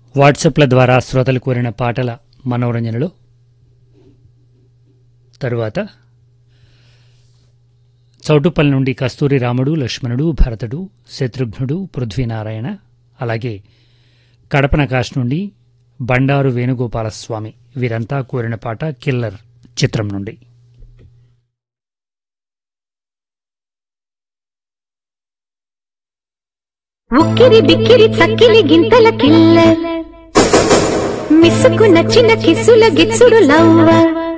వాట్సాప్ల ద్వారా శ్రోతలు కోరిన పాటల మనోరంజనలో తరువాత చౌటుపల్లి నుండి కస్తూరి రాముడు లక్ష్మణుడు భరతుడు శత్రుఘ్నుడు పృథ్వీనారాయణ అలాగే కడపనకాశ్ నుండి బండారు వేణుగోపాలస్వామి వీరంతా కోరిన పాట కిల్లర్ చిత్రం నుండి ఉక్కిరి బిక్కిరి చక్కిలి గింతల కిల్ల మిస్సుకు నచ్చిన కిస్సుల గిచ్చుడు లవ్వ